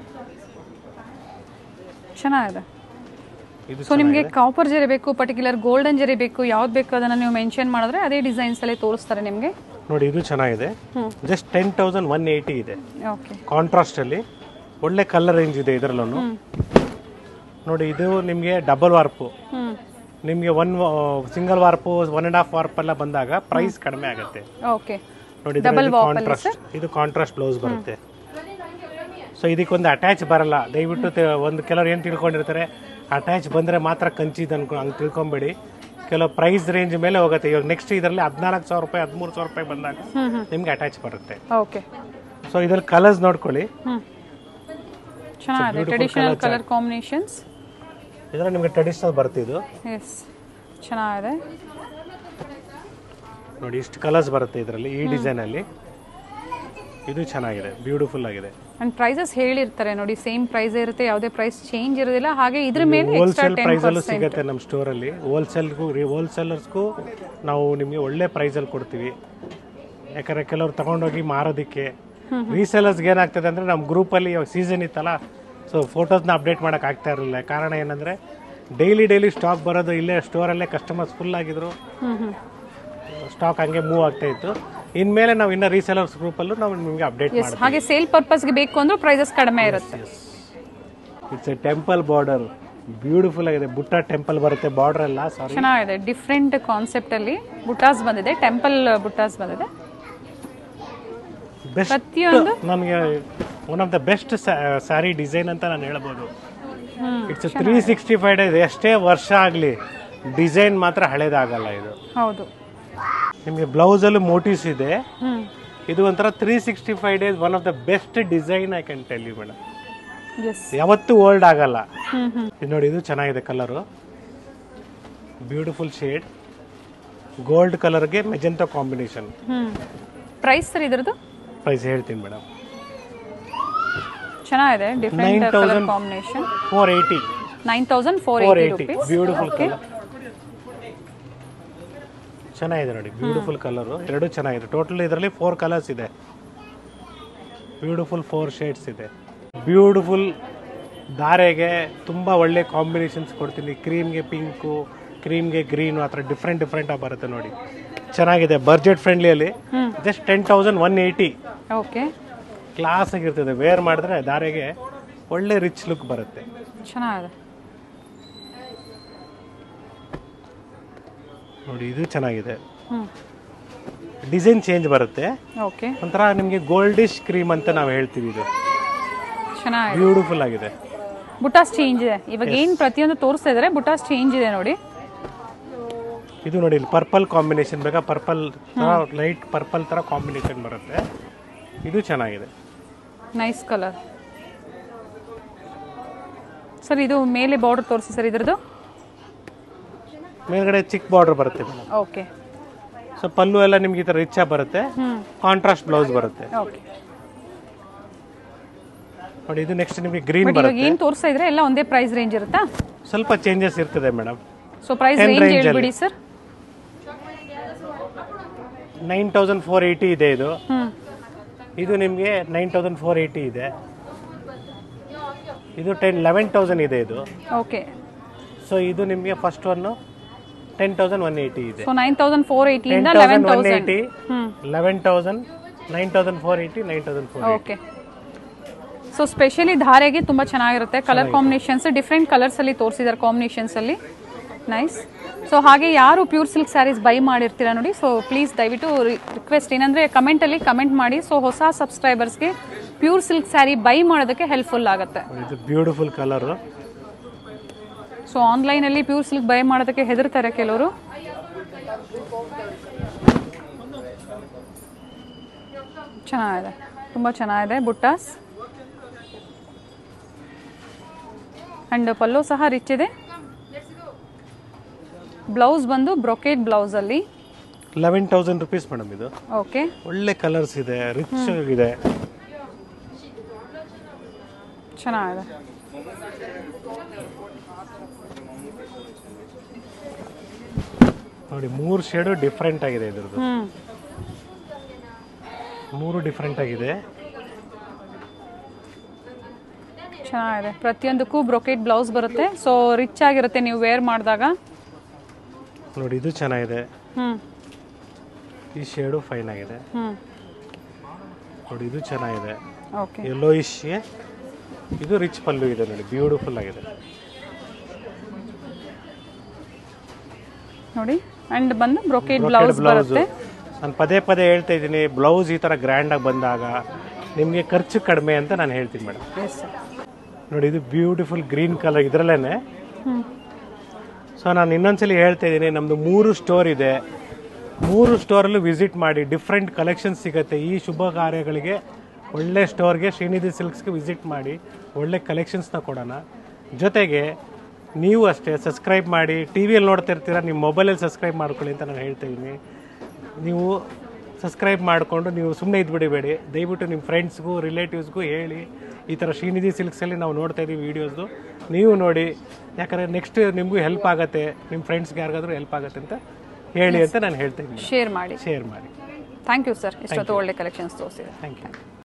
B: ಚೆನ್ನಾಗಿದೆ
A: ಇದು
B: ಸೊ ನಿಮಗೆ ಕಾಪರ್ ಜರಿ ಬೇಕು ಪರ್ಟಿಕ್ಯುಲರ್ ಗೋಲ್ಡನ್ ಜರಿ ಬೇಕು ಯಾವ್ದು ಬೇಕು ಅದನ್ನ ನೀವು ಮೆನ್ಷನ್ ಮಾಡಿದ್ರೆ ಅದೇ ಡಿಸೈನ್ಸ್ ಅಲ್ಲಿ ತೋರಿಸ್ತಾರೆ ನಿಮಗೆ
A: ನೋಡಿ ಇದು ಚೆನ್ನಾಗಿದೆ
B: ಹ್ಮ್.
A: Just ten thousand one eighty okay
B: ಓಕೆ
A: ಕಾಂಟ್ರಾಸ್ಟ್ ಅಲ್ಲಿ ಒಳ್ಳೆ ಕಲರ್ ರೇಂಜ್ ಇದೆ ಇದರಲ್ಲೂ ನೋಡಿ ಇದು ನಿಮಗೆ ಡಬಲ್ ವಾರ್ಪು
B: ಹ್ಮ್
A: ನಿಮಗೆ one single warp one and half warp ಎಲ್ಲ ಬಂದಾಗ ಪ್ರೈಸ್ ಕಡಿಮೆ ಆಗುತ್ತೆ
B: ಓಕೆ
A: ನೋಡಿ ಕಾಂಟ್ರಾಸ್ಟ್ ಇದು ಕಾಂಟ್ರಾಸ್ಟ್ ಬ್ಲೌಸ್ ಬರುತ್ತೆ ಸೊ ಇದಕ್ಕೊಂದು ಅಟ್ಯಾಚ್ ಬರಲ್ಲ ದಯವಿಟ್ಟು ತೆ- ಒಂದು ಕೆಲವ್ರು ಏನು ತಿಳ್ಕೊಂಡಿರ್ತಾರೆ ಅಟ್ಯಾಚ್ ಬಂದರೆ ಮಾತ್ರ ಕಂಚಿದ್ ಅನ್ಕೊ ಹಂಗೆ ತಿಳ್ಕೊಂಬೇಡಿ ಕೆಲವು ಪ್ರೈಸ್ ರೇಂಜ್ ಮೇಲೆ ಹೋಗುತ್ತೆ ಇವಾಗ ನೆಕ್ಸ್ಟ್ ಇದರಲ್ಲಿ ಹದಿನಾಲ್ಕು ಸಾವಿರ ರೂಪಾಯಿ ಹದಿಮೂರು ಸಾವಿರ ರೂಪಾಯಿ ಬಂದಾಗ ನಿಮ್ಗೆ ಅಟ್ಯಾಚ್ ಬರುತ್ತೆ
B: ಓಕೆ
A: ಸೊ ಇದ್ರಲ್ಲಿ ಕಲರ್ಸ್ ನೋಡ್ಕೊಳ್ಳಿ
B: ಹ್ಮ್ ಚೆನ್ನಾಗಿದೆ ಟ್ರೆಡಿಷನಲ್ ಕಲರ್ ಕಾಂಬಿನೇಷನ್ಸ್
A: ಇದರಲ್ಲಿ ನಿಮಗೆ ಟ್ರೆಡಿಷನಲ್ ಬರುತ್ತೆ ಇದು
B: ಎಸ್ ಚೆನ್ನಾಗಿದೆ
A: ನೋಡಿ ಇಷ್ಟು ಕಲರ್ಸ್ ಬರುತ್ತೆ ಇದರಲ್ಲಿ ಈ ಡಿಸೈನಲ್ಲಿ ಇದು ಚೆನ್ನಾಗಿದೆ ಬ್ಯೂಟಿಫುಲ್ ಆಗಿದೆ
B: ಅಂಡ್ ಪ್ರೈಸಸ್ ಹೇಳಿರ್ತಾರೆ ನೋಡಿ ಸೇಮ್ ಪ್ರೈಸ್ ಇರುತ್ತೆ ಯಾವುದೇ ಪ್ರೈಸ್ ಚೇಂಜ್ ಇರೋದಿಲ್ಲ ಹಾಗೆ ಇದ್ರ ಮೇಲೆ ಎಕ್ಸ್ಟ್ರಾ
A: ಹೋಲ್ಸೇಲ್
B: ಟೆನ್
A: ಪ್ರೈಸಲ್ಲೂ ಸಿಗುತ್ತೆ ನಮ್ಮ ಸ್ಟೋರಲ್ಲಿ ಹೋಲ್ಸೇಲ್ಗೂ ಹೋಲ್ಸೇಲರ್ಸ್ಗೂ ನಾವು ನಿಮಗೆ ಒಳ್ಳೆ ಪ್ರೈಸಲ್ಲಿ ಕೊಡ್ತೀವಿ ಯಾಕಂದರೆ ಕೆಲವ್ರು ತಗೊಂಡೋಗಿ ಮಾರೋದಕ್ಕೆ ರೀಸೇಲರ್ಸ್ಗೆ ಏನಾಗ್ತದೆ ಅಂದರೆ ನಮ್ಮ ಗ್ರೂಪಲ್ಲಿ ಇವಾಗ ಸೀಸನ್ ಇತ್ತಲ್ಲ ಸೊ ಫೋಟೋಸ್ನ ಅಪ್ಡೇಟ್ ಮಾಡೋಕೆ ಆಗ್ತಾ ಇರಲಿಲ್ಲ ಕಾರಣ ಏನಂದರೆ ಡೈಲಿ ಡೈಲಿ ಸ್ಟಾಕ್ ಬರೋದು ಇಲ್ಲೇ ಸ್ಟೋರಲ್ಲೇ ಕಸ್ಟಮರ್ಸ್ ಫುಲ್ ಆಗಿದ್ರು
B: ಹ್ಮ್ ಹ್ಮ್
A: ಸ್ಟಾಕ್ ಹಂಗೆ ಮೂವ್ ಆಗ್ತಾ ಇತ್ತು ಇನ್ಮೇಲೆ ನಾವು ಇನ್ನೂ ರೀಸೇಲರ್ಸ್ ಗ್ರೂಪಲ್ಲೂ ನಾವು ನಿಮಗೆ ಅಪ್ಡೇಟ್
B: ಎಸ್ ಹಾಗೆ ಸೇಲ್ ಪರ್ಪಸ್ಗೆ ಬೇಕು ಅಂದ್ರೂ ಪ್ರೈಸಸ್ ಕಡಿಮೆ ಇರುತ್ತೆ
A: it's a temple border beautiful ಆಗಿದೆ ಬುಟ್ಟ ಟೆಂಪಲ್ ಬರುತ್ತೆ ಬಾರ್ಡರ್ ಎಲ್ಲ ಸಾರಿ
B: ಚೆನ್ನಾಗಿದೆ ಡಿಫ್ರೆಂಟ್ ಕಾನ್ಸೆಪ್ಟ್ ಅಲ್ಲಿ ಬುಟಾಸ್ ಬಂದಿದೆ ಟೆಂಪಲ್ ಬುಟಾಸ್ ಬಂದಿದೆ
A: ಬೆಸ್ಟ್
B: ಪ್ರತಿಯೊಂದು
A: ನನಗೆ one of the best saree design ಅಂತ ನಾನು ಹೇಳ್ಬೋದು it's three sixty five days ಎಷ್ಟೇ ವರ್ಷ ಆಗಲಿ ಡಿಸೈನ್ ಮಾತ್ರ ಹಳೇದಾಗಲ್ಲ ಇದು
B: ಹೌದು
A: ನಿಮಗೆ ಬ್ಲೌಸಲ್ಲೂ ಮೋಟಿವ್ಸ್ ಇದೆ
B: ಹ್ಮ್
A: ಇದು ಒಂಥರ three sixty five days one of the best design I can tell you madam
B: yes
A: ಯಾವತ್ತೂ ಓಲ್ಡ್ ಆಗಲ್ಲ
B: ಹ್ಮ್ ಹ್ಮ್
A: ಇದು ನೋಡಿ ಇದು ಚೆನ್ನಾಗಿದೆ ಕಲರು ಬ್ಯೂಟಿಫುಲ್ ಶೇಡ್ ಗೋಲ್ಡ್ ಕಲರ್ಗೆ magenta combination
B: hmm price sir ಇದ್ರದ್ದು
A: ಪ್ರೈಸ್ ಹೇಳ್ತೀನಿ ಮೇಡಮ್
B: ಚೆನ್ನಾಗಿದೆ different
A: Nine
B: colour
A: thousand.
B: Combination
A: four eighty
B: nine thousand four
A: four
B: eighty
A: eighty
B: rupees
A: beautiful
B: okay
A: colour ಚೆನ್ನಾಗಿದೆ ನೋಡಿ ಬ್ಯೂಟಿಫುಲ್ ಕಲರು ಎರಡು ಚೆನ್ನಾಗಿದೆ ಟೋಟಲ್ ಇದರಲ್ಲಿ four colours ಇದೆ ಬ್ಯೂಟಿಫುಲ್ ಫೋರ್ ಶೇಡ್ಸ್ ಇದೆ ಬ್ಯೂಟಿಫುಲ್ ದಾರೆಗೆ ತುಂಬ ಒಳ್ಳೆ ಕಾಂಬಿನೇಷನ್ಸ್ ಕೊಡ್ತೀನಿ ಕ್ರೀಮ್ಗೆ ಪಿಂಕು ಕ್ರೀಮ್ಗೆ ಗ್ರೀನು ಆ ಥರ ಡಿಫ್ರೆಂಟ್ ಡಿಫ್ರೆಂಟಾಗಿ ಬರುತ್ತೆ ನೋಡಿ ಚೆನ್ನಾಗಿದೆ ಬಜೆಟ್ ಫ್ರೆಂಡ್ಲಿಯಲ್ಲಿ just ten thousand one eighty
B: okay
A: class ಆಗಿರ್ತದೆ ವೇರ್ ಮಾಡಿದ್ರೆ ದಾರೆಗೆ ಒಳ್ಳೆ ರಿಚ್ ಲುಕ್ ಬರುತ್ತೆ
B: ಚೆನ್ನಾಗಿದೆ
A: ನೋಡಿ ಇದು ಚೆನ್ನಾಗಿದೆ
B: ಹ್ಮ್
A: ಡಿಸೈನ್ ಚೇಂಜ್ ಬರುತ್ತೆ
B: ಓಕೆ
A: ಒಂಥರ ನಿಮಗೆ ಗೋಲ್ಡಿಶ್ ಕ್ರೀಮ್ ಅಂತ ನಾವು ಹೇಳ್ತೀವಿ ಇದು
B: ಚೆನ್ನಾಗಿದೆ
A: ಬ್ಯೂಟಿಫುಲ್ ಆಗಿದೆ
B: ಬುಟಾಸ್ ಚೇಂಜ್ ಇದೆ ಇವಾಗ ಏನ್ ಪ್ರತಿಯೊಂದು ತೋರಿಸ್ತಾ ಇದಾರೆ ಬುಟಾಸ್ ಚೇಂಜ್ ಇದೆ ನೋಡಿ
A: ಇದು ನೋಡಿ ಇಲ್ಲಿ ಪರ್ಪಲ್ ಕಾಂಬಿನೇಷನ್ ಬೇಕಾ ಪರ್ಪಲ್ ತರ ಲೈಟ್ ಪರ್ಪಲ್ ತರ ಕಾಂಬಿನೇಷನ್ ಬರುತ್ತೆ ಇದು ಚೆನ್ನಾಗಿದೆ
B: ನೈಸ್ ಕಲರ್ ಸರ್ ಇದು ಮೇಲೆ ಬಾರ್ಡರ್ ತೋರಿಸಿ ಸರ್ ಇದ್ರದ್ದು
A: ಮೇಲ್ಗಡೆ ಚಿಕ್ಕ ಬಾರ್ಡರ್ ಬರುತ್ತೆ ಮೇಡಮ್
B: ಓಕೆ
A: ಸೊ ಪಲ್ಲು ಎಲ್ಲ ನಿಮ್ಗೆ ಈ ಥರ ರಿಚ್ ಆಗಿ ಬರುತ್ತೆ
B: ಹ್ಮ್
A: ಕಾಂಟ್ರಾಸ್ಟ್ ಬ್ಲೌಸ್ ಬರುತ್ತೆ
B: ಓಕೆ
A: ನೋಡಿ ಇದು ನೆಕ್ಸ್ಟ್ ನಿಮಗೆ ಗ್ರೀನ್
B: ಬಟ್ ಇವಾಗ
A: ಬರುತ್ತೆ
B: ಏನ್ ತೋರಿಸ್ತಾ ಇದ್ರೆ ಎಲ್ಲ ಒಂದೇ ಪ್ರೈಸ್ ರೇಂಜ್ ಇರುತ್ತಾ
A: ಸ್ವಲ್ಪ ಚೇಂಜಸ್ ಇರ್ತದೆ madam
B: so price
A: 10
B: range
A: range ಅಲ್ಲಿ.
B: ಹೇಳ್ಬಿಡಿ sir
A: nine thousand four eighty ಇದೆ ಇದು
B: ಹ್ಮ್
A: ಇದು ನಿಮಗೆ ನೈನ್ ತೌಸಂಡ್ ಫೋರ್ ಏಯ್ಟಿ ಇದೆ ಇದು ಟೆನ್ ಲೆವೆನ್ ತೌಸಂಡ್ ಇದೆ ಇದು
B: ಓಕೆ
A: ಸೊ ಇದು ನಿಮಗೆ first one ten thousand one eighty ಇದೆ
B: ಸೊ ನೈನ್ ತೌಸಂಡ್ ಫೋರ್ ಏಯ್ಟಿಯಿಂದ
A: ten
B: eleven
A: thousand one
B: thousand
A: eighty
B: hmm
A: eleven thousand nine thousand four eighty nine thousand four
B: okay so specially ಧಾರೆಗೆ ತುಂಬಾ ಚೆನ್ನಾಗಿರುತ್ತೆ colour combinations different colours ಅಲ್ಲಿ ತೋರಿಸಿದ್ದಾರೆ combinations ಅಲ್ಲಿ nice so ಹಾಗೆ ಯಾರು ಪ್ಯೂರ್ ಸಿಲ್ಕ್ ಸ್ಯಾರೀಸ್ ಬೈ ಮಾಡಿರ್ತೀರಾ ನೋಡಿ ಸೊ ಪ್ಲೀಸ್ ದಯವಿಟ್ಟು ರಿಕ್ವೆಸ್ಟ್ ಏನಂದ್ರೆ ಕಮೆಂಟ್ ಅಲ್ಲಿ ಕಮೆಂಟ್ ಮಾಡಿ ಸೊ ಹೊಸ ಸಬ್ಸ್ಕ್ರೈಬರ್ಸ್ಗೆ ಪ್ಯೂರ್ ಸಿಲ್ಕ್ ಸ್ಯಾರಿ ಬೈ ಮಾಡೋದಕ್ಕೆ ಹೆಲ್ಪ್ಫುಲ್ ಆಗುತ್ತೆ
A: ಇದು ಬ್ಯೂಟಿಫುಲ್ ಕಲರು
B: ಸೊ ಆನ್ಲೈನ್ ಅಲ್ಲಿ ಪ್ಯೂರ್ ಸಿಲ್ಕ್ ಬೈ ಮಾಡೋದಕ್ಕೆ ಹೆದರ್ತಾರೆ ಕೆಲವರು ಚೆನ್ನಾಗಿದೆ ತುಂಬ ಚೆನ್ನಾಗಿದೆ ಬುಟ್ಟಾಸ್ ಅಂಡ್ ಪಲ್ಲು ಸಹ ರಿಚ್ ಇದೆ ಬ್ಲೌಸ್ ಬಂದು ಬ್ರೊಕೇಟ್ ಬ್ಲೌಸ್ ಅಲ್ಲಿ
A: ಲೆವೆನ್ ತೌಸಂಡ್ ರುಪೀಸ್ ಮೇಡಮ್ ಇದು
B: ಓಕೆ
A: ಒಳ್ಳೆ ಕಲರ್ಸ್ ಇದೆ ರಿಚ್ ಇದೆ
B: ಚೆನ್ನಾಗಿದೆ
A: ನೋಡಿ ಮೂರು ಶೇಡು ಡಿಫ್ರೆಂಟ್ ಆಗಿದೆ ಇದ್ರದ್ದು
B: ಹ್ಮ್
A: ಮೂರು ಡಿಫ್ರೆಂಟ್ ಆಗಿದೆ
B: ಚೆನ್ನಾಗಿದೆ ಪ್ರತಿಯೊಂದಕ್ಕೂ ಬ್ರೊಕೇಟ್ ಬ್ಲೌಸ್ ಬರುತ್ತೆ ಸೊ ರಿಚ್ ಆಗಿರುತ್ತೆ ನೀವು ವೇರ್ ಮಾಡಿದಾಗ
A: ನೋಡಿ ಇದು ಚೆನ್ನಾಗಿದೆ
B: ಹ್ಮ್
A: ಈ ಶೇಡು ಫೈನ್ ಆಗಿದೆ
B: ಹ್ಮ್
A: ನೋಡಿ ಇದು ಚೆನ್ನಾಗಿದೆ
B: ಓಕೆ
A: ಎಲ್ಲೋ ಇಶ್ಗೆ ಇದು ರಿಚ್ ಪಲ್ಲು ಇದೆ ನೋಡಿ ಬ್ಯೂಟಿಫುಲ್ ಆಗಿದೆ
B: ನೋಡಿ ಅಂಡ್ ಬಂದು ಬ್ರೊಕೇಟ್
A: Brocade
B: ಬ್ಲೌಸ್
A: blouse.
B: ಬರುತ್ತೆ
A: ನಾನು ಪದೇ ಪದೇ ಹೇಳ್ತಾ ಇದ್ದೀನಿ ಬ್ಲೌಸ್ ಈ ಥರ ಗ್ರ್ಯಾಂಡಾಗಿ ಬಂದಾಗ ನಿಮಗೆ ಖರ್ಚು ಕಡಿಮೆ ಅಂತ ನಾನು ಹೇಳ್ತೀನಿ ಮೇಡಮ್
B: ಎಸ್ ಸರ್
A: ನೋಡಿ ಇದು ಬ್ಯೂಟಿಫುಲ್ ಗ್ರೀನ್ ಕಲರ್ ಇದರಲ್ಲೇ
B: ಹ್ಮ್
A: ಸೊ ನಾನು ಇನ್ನೊಂದ್ಸಲಿ ಹೇಳ್ತಾ ಇದ್ದೀನಿ ನಮ್ಮದು ಮೂರು ಸ್ಟೋರ್ ಇದೆ ಮೂರು ಸ್ಟೋರಲ್ಲೂ ವಿಸಿಟ್ ಮಾಡಿ ಡಿಫ್ರೆಂಟ್ ಕಲೆಕ್ಷನ್ಸ್ ಸಿಗುತ್ತೆ ಈ ಶುಭ ಕಾರ್ಯಗಳಿಗೆ ಒಳ್ಳೆ ಸ್ಟೋರ್ಗೆ ಶ್ರೀನಿಧಿ ಸಿಲ್ಕ್ಸ್ಗೆ ವಿಸಿಟ್ ಮಾಡಿ ಒಳ್ಳೆ ಕಲೆಕ್ಷನ್ಸ್ನ ಕೊಡೋಣ ಜೊತೆಗೆ ನೀವು ಅಷ್ಟೇ ಸಬ್ಸ್ಕ್ರೈಬ್ ಮಾಡಿ ಟಿ ವಿಯಲ್ಲಿ ನೋಡ್ತಾ ಇರ್ತೀರ ನಿಮ್ಮ ಮೊಬೈಲಲ್ಲಿ ಸಬ್ಸ್ಕ್ರೈಬ್ ಮಾಡ್ಕೊಳ್ಳಿ ಅಂತ ನಾನು ಹೇಳ್ತಾ ಇದ್ದೀನಿ ನೀವು ಸಬ್ಸ್ಕ್ರೈಬ್ ಮಾಡಿಕೊಂಡು ನೀವು ಸುಮ್ಮನೆ ಇದ್ಬಿಡಿಬೇಡಿ ದಯವಿಟ್ಟು ನಿಮ್ಮ ಫ್ರೆಂಡ್ಸ್ಗೂ ರಿಲೇಟಿವ್ಸ್ಗೂ ಹೇಳಿ ಈ ಥರ ಶ್ರೀನಿಧಿ ಸಿಲ್ಕ್ಸಲ್ಲಿ ನಾವು ನೋಡ್ತಾ ಇದ್ದೀವಿ ವೀಡಿಯೋಸ್ದು ನೀವು ನೋಡಿ ಯಾಕಂದರೆ ನೆಕ್ಸ್ಟ್ ನಿಮಗೂ ಹೆಲ್ಪ್ ಆಗುತ್ತೆ ನಿಮ್ಮ ಫ್ರೆಂಡ್ಸ್ಗೆ ಯಾರಿಗಾದ್ರೂ ಹೆಲ್ಪ್ ಆಗುತ್ತೆ ಅಂತ ಹೇಳಿ ಅಂತ ನಾನು ಹೇಳ್ತಾ ಇದ್ದೀನಿ
B: ಶೇರ್ ಮಾಡಿ
A: ಶೇರ್ ಮಾಡಿ
B: ಥ್ಯಾಂಕ್ ಯು ಸರ್ ಇಷ್ಟೊತ್ತು ಒಳ್ಳೆ ಕಲೆಕ್ಷನ್ಸ್ ತೋರಿಸಿದೆ
A: ಥ್ಯಾಂಕ್ ಯು